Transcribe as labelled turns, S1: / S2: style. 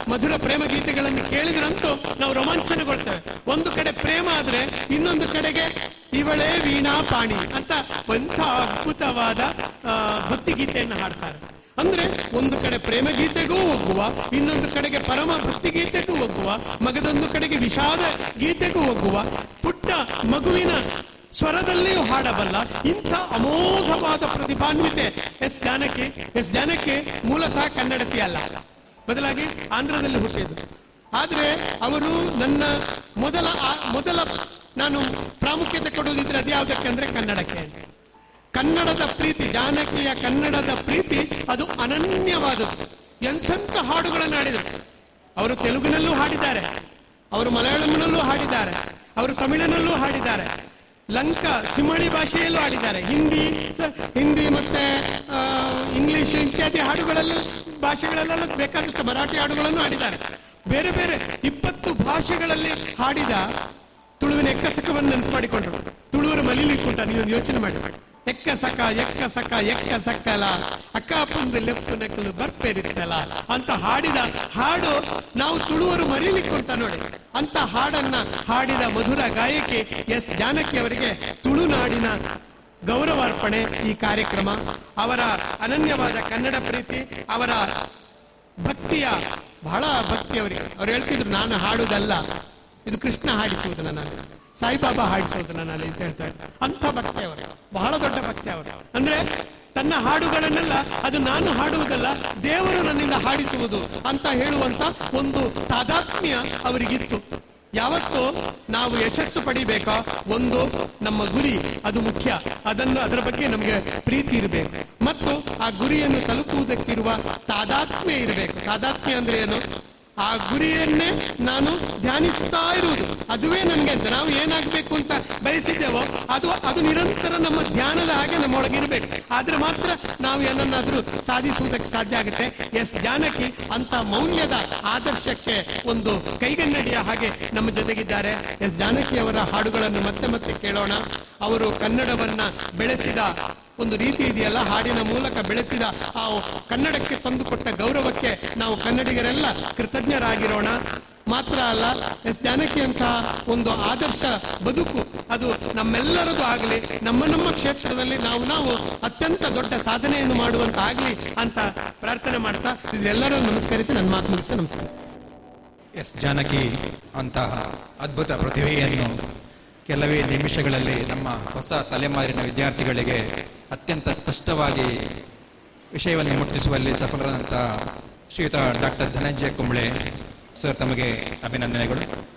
S1: ಮಧುರ ಪ್ರೇಮ ಗೀತೆಗಳನ್ನು ಕೇಳಿದ್ರಂತೂ ನಾವು ರೋಮಾಂಚನಗೊಳ್ತೇವೆ ಒಂದು ಕಡೆ ಪ್ರೇಮ ಆದ್ರೆ ಇನ್ನೊಂದು ಕಡೆಗೆ ಇವಳೇ ವೀಣಾ ಪಾಣಿ ಅಂತ ಎಂಥ ಅದ್ಭುತವಾದ ಆ, ಭಕ್ತಿ ಗೀತೆಯನ್ನು ಹಾಡ್ತಾರೆ ಅಂದ್ರೆ ಒಂದು ಕಡೆ ಪ್ರೇಮ ಗೀತೆಗೂ ಹೋಗುವ ಇನ್ನೊಂದು ಕಡೆಗೆ ಪರಮ ಭಕ್ತಿ ಗೀತೆಗೂ ಹೋಗುವ ಮಗದೊಂದು ಕಡೆಗೆ ವಿಷಾದ ಗೀತೆಗೂ ಹೋಗುವ ಪುಟ್ಟ ಮಗುವಿನ ಸ್ವರದಲ್ಲಿಯೂ ಹಾಡಬಲ್ಲ ಇಂಥ ಅಮೋಘವಾದ ಪ್ರತಿಭಾನ್ವಿತೆ ಎಸ್ ಜಾನಕಿ ಎಸ್ ಜಾನಕಿ ಮೂಲತಃ ಕನ್ನಡತಿ ಅಲ್ಲ ಬದಲಾಗಿ ಆಂಧ್ರದಲ್ಲಿ ಹುಟ್ಟಿದ್ರು ಆದ್ರೆ ಅವರು ನನ್ನ ಮೊದಲ ಆ- ಮೊದಲ ನಾನು ಪ್ರಾಮುಖ್ಯತೆ ಕೊಡುವುದಿದ್ರೆ ಅದು ಯಾವುದಕ್ಕೆ ಅಂದ್ರೆ ಕನ್ನಡಕ್ಕೆ ಕನ್ನಡದ ಪ್ರೀತಿ ಜಾನಕಿಯ ಕನ್ನಡದ ಪ್ರೀತಿ ಅದು ಅನನ್ಯವಾದದ್ದು ಎಂಥೆಂಥ ಹಾಡುಗಳನ್ನು ಹಾಡಿದರು ಅವರು ತೆಲುಗಿನಲ್ಲೂ ಹಾಡಿದ್ದಾರೆ ಅವರು ಮಲಯಾಳಂನಲ್ಲೂ ಹಾಡಿದ್ದಾರೆ ಅವರು ತಮಿಳಿನಲ್ಲೂ ಹಾಡಿದ್ದಾರೆ ಲಂಕಾ ಸಿಂಹಳಿ ಭಾಷೆಯಲ್ಲೂ ಹಾಡಿದ್ದಾರೆ ಹಿಂದಿ ಸ- ಹಿಂದಿ ಮತ್ತೆ ಆ, ಇಂಗ್ಲಿಷ್ ಇತ್ಯಾದಿ ಹಾಡುಗಳೆಲ್ಲ ಭಾಷೆಗಳಲ್ಲೆಲ್ಲ ಬೇಕಾದಷ್ಟು ಮರಾಠಿ ಹಾಡುಗಳನ್ನು ಹಾಡಿದ್ದಾರೆ ಬೇರೆ ಬೇರೆ ಇಪ್ಪತ್ತು ಭಾಷೆಗಳಲ್ಲಿ ಹಾಡಿದ ತುಳುವಿನ ಎಕ್ಕಸಕವನ್ನು ನೆನಪು ಮಾಡಿಕೊಂಡ್ರು ತುಳುವರು ಮಲಿಲಿಕ್ಕುಂಟ ನೀವು ಯೋಚನೆ ಮಾಡಿ ಎಕ್ಕ ಸಕ ಎಕ್ಕ ಸಕ ಎಕ್ಕ ಸಕ್ಕಲ ಅಕ್ಕ ಪಂದು ಲೆಪ್ಪು ನಕಲು ಬರ್ಪೇರಿತ್ತಲ್ಲ ಅಂತ ಹಾಡಿದ ಹಾಡು ನಾವು ತುಳುವರು ಮರೀಲಿಕ್ಕುಂಟ ನೋಡಿ ಅಂತ ಹಾಡನ್ನ ಹಾಡಿದ ಮಧುರ ಗಾಯಕಿ ಎಸ್ ಜಾನಕಿ ಅವರಿಗೆ ತುಳುನಾಡಿನ ಗೌರವಾರ್ಪಣೆ ಈ ಕಾರ್ಯಕ್ರಮ ಅವರ ಅನನ್ಯವಾದ ಕನ್ನಡ ಪ್ರೀತಿ ಅವರ ಭಕ್ತಿಯ ಬಹಳ ಭಕ್ತಿ ಅವರಿಗೆ ಅವ್ರು ಹೇಳ್ತಿದ್ರು ನಾನು ಹಾಡುದಲ್ಲ ಇದು ಕೃಷ್ಣ ಹಾಡಿಸುವುದು ನಾನು ಸಾಯಿಬಾಬಾ ಹಾಡಿಸುವುದು ನಾನು ಅಂತ ಹೇಳ್ತಾ ಇದ್ದಾರೆ ಅಂತ ಭಕ್ತಿ ಅವರು ಬಹಳ ದೊಡ್ಡ ಭಕ್ತಿ ಅವರು ಅಂದ್ರೆ ತನ್ನ ಹಾಡುಗಳನ್ನೆಲ್ಲ ಅದು ನಾನು ಹಾಡುವುದಲ್ಲ ದೇವರು ನನ್ನಿಂದ ಹಾಡಿಸುವುದು ಅಂತ ಹೇಳುವಂತ ಒಂದು ತಾದಾತ್ಮ್ಯ ಅವರಿಗಿತ್ತು ಯಾವತ್ತು ನಾವು ಯಶಸ್ಸು ಪಡಿಬೇಕಾ ಒಂದು ನಮ್ಮ ಗುರಿ ಅದು ಮುಖ್ಯ ಅದನ್ನು ಅದರ ಬಗ್ಗೆ ನಮಗೆ ಪ್ರೀತಿ ಇರಬೇಕು ಮತ್ತು ಆ ಗುರಿಯನ್ನು ತಲುಪುವುದಕ್ಕಿರುವ ತಾದಾತ್ಮ್ಯ ಇರಬೇಕು ತಾದಾತ್ಮ್ಯ ಅಂದ್ರೆ ಏನು ಆ ಗುರಿಯನ್ನೇ ನಾನು ಧ್ಯಾನಿಸ್ತಾ ಇರುವುದು ಅದುವೇ ನನ್ಗೆ ಅಂತ ನಾವು ಏನಾಗ್ಬೇಕು ಅಂತ ಬಯಸಿದ್ದೇವೋ ಅದು ಅದು ನಿರಂತರ ನಮ್ಮ ಧ್ಯಾನದ ಹಾಗೆ ನಮ್ಮೊಳಗೆ ಇರಬೇಕು ಆದ್ರೆ ಮಾತ್ರ ನಾವು ಏನನ್ನಾದ್ರೂ ಸಾಧಿಸುವುದಕ್ಕೆ ಸಾಧ್ಯ ಆಗುತ್ತೆ ಎಸ್ ಜಾನಕಿ ಅಂತ ಮೌಲ್ಯದ ಆದರ್ಶಕ್ಕೆ ಒಂದು ಕೈಗನ್ನಡಿಯ ಹಾಗೆ ನಮ್ಮ ಜೊತೆಗಿದ್ದಾರೆ ಎಸ್ ಜಾನಕಿ ಅವರ ಹಾಡುಗಳನ್ನು ಮತ್ತೆ ಮತ್ತೆ ಕೇಳೋಣ ಅವರು ಕನ್ನಡವನ್ನ ಬೆಳೆಸಿದ ಒಂದು ರೀತಿ ಇದೆಯಲ್ಲ ಹಾಡಿನ ಮೂಲಕ ಬೆಳೆಸಿದ ಆ ಕನ್ನಡಕ್ಕೆ ತಂದುಕೊಟ್ಟ ಗೌರವಕ್ಕೆ ನಾವು ಕನ್ನಡಿಗರೆಲ್ಲ ಕೃತಜ್ಞರಾಗಿರೋಣ ಮಾತ್ರ ಅಲ್ಲ ಎಸ್ ಜಾನಕಿ ಅಂತ ಒಂದು ಆದರ್ಶ ಬದುಕು ಅದು ನಮ್ಮೆಲ್ಲರದು ಆಗಲಿ ನಮ್ಮ ನಮ್ಮ ಕ್ಷೇತ್ರದಲ್ಲಿ ನಾವು ನಾವು ಅತ್ಯಂತ ದೊಡ್ಡ ಸಾಧನೆಯನ್ನು ಮಾಡುವಂತ ಆಗ್ಲಿ ಅಂತ ಪ್ರಾರ್ಥನೆ ಮಾಡ್ತಾ ಇದೆಲ್ಲರೂ ನಮಸ್ಕರಿಸಿ ನನ್ನ ಮಾತು ಮುಗಿಸ್ತಾ ನಮಸ್ಕರಿಸ್ತೀನಿ
S2: ಎಸ್ ಜಾನಕಿ ಅಂತಹ ಅದ್ಭುತ ಪ್ರತಿಭೆಯನ್ನು ಕೆಲವೇ ನಿಮಿಷಗಳಲ್ಲಿ ನಮ್ಮ ಹೊಸ ತಲೆಮಾರಿನ ವಿದ್ಯಾರ್ಥಿಗಳಿಗೆ ಅತ್ಯಂತ ಸ್ಪಷ್ಟವಾಗಿ ವಿಷಯವನ್ನು ಮುಟ್ಟಿಸುವಲ್ಲಿ ಸಫಲರಾದಂತಹ ಶ್ರೀಯುತ ಡಾಕ್ಟರ್ ಧನಂಜಯ ಕುಂಬಳೆ ಸರ್ ತಮಗೆ ಅಭಿನಂದನೆಗಳು